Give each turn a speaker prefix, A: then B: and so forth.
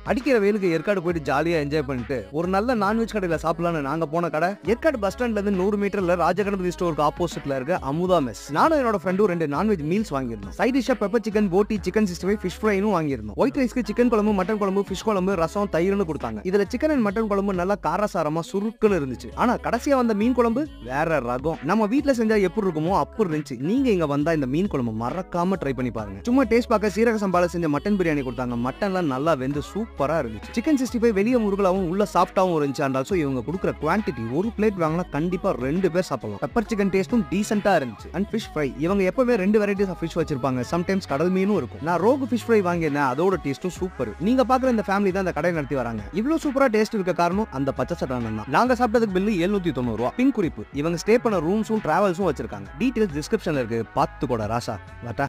A: அடிக்கிற வெயிலுக்கு ஏற்காடு போயிட்டு ஜாலியா என்ஜாய் பண்ணிட்டு ஒரு நல்ல நான்வெஜ் கடையில சாப்பிடலாம்னு நாங்க போன கடை ஏற்காடு பஸ் ஸ்டாண்ட்ல இருந்து நூறு மீட்டர்ல ராஜகணபதி ஸ்டோருக்கு ஆப்போசிட்ல இருக்க அமுதா மெஸ் நானும் என்னோட ஃப்ரெண்டும் ரெண்டு நான்வெஜ் மீல்ஸ் வாங்கியிருந்தோம் சைட் டிஷ்ஷா பெப்பர் சிக்கன் போட்டி சிக்கன் சிக்ஸ்டி ஃபைவ் ஃபிஷ் ஃப்ரைனும் வாங்கியிருந்தோம் ஒயிட் ரைஸ்க்கு சிக்கன் குழம்பு மட்டன் குழம்பு ஃபிஷ் குழம்பு ரசம் தயிர்னு கொடுத்தாங்க இதுல சிக்கன் அண்ட் மட்டன் குழம்பு நல்லா காரசாரமா சுருக்குன்னு இருந்துச்சு ஆனா கடைசியா வந்த மீன் குழம்பு வேற ரகம் நம்ம வீட்ல செஞ்சா எப்படி இருக்குமோ அப்படி இருந்துச்சு நீங்க இங்க வந்தா இந்த மீன் குழம்பு மறக்காம ட்ரை பண்ணி பாருங்க சும்மா டேஸ்ட் பார்க்க சீரக சம்பால செஞ்ச மட்டன் பிரியாணி கொடுத்தாங்க மட்டன்லாம் நல்லா வெந்து சூப்பரா இருந்துச்சு சிக்கன் சிக்ஸ்டி ஃபைவ் வெளியே முருகலாவும் உள்ள சாஃப்டாவும் இருந்துச்சு அண்ட் ஆல்சோ இவங்க கொடுக்குற குவான்டிட்டி ஒரு பிளேட் வாங்கினா கண்டிப்பா ரெண்டு பேர் சாப்பிடலாம் பெப்பர் சிக்கன் டேஸ்ட்டும் டீசென்ட்டா இருந்துச்சு அண்ட் ஃபிஷ் ஃப்ரை இவங்க எப்பவுமே ரெண்டு வெரைட்டிஸ் ஆஃப் ஃபிஷ் வச்சிருப்பாங்க சம்டைம்ஸ் கடல் மீனும் இருக்கும் நான் ரோகு ஃபிஷ் ஃப்ரை வாங்கியிருந்தேன் அதோட டேஸ்ட்டும் சூப்பர் நீங்க பாக்குற இந்த ஃபேமிலி தான் இந்த கடை நடத்தி வராங்க இவ்வளவு சூப்பரா டேஸ்ட் இருக்க காரணம் அந்த பச்சை சட்டானம் தான் நாங்க சாப்பிட்டதுக்கு பில்லு எழுநூத்தி தொண்ணூறு ரூபா பின் குறிப்பு இவங்க ஸ்டே பண்ண ரூம்ஸும் டிராவல்ஸும் வச்சிருக்காங்க டீடைல்ஸ் டிஸ்கிரிப்ஷன்ல இருக்கு பார்த்து கூட ராசா வாட்டா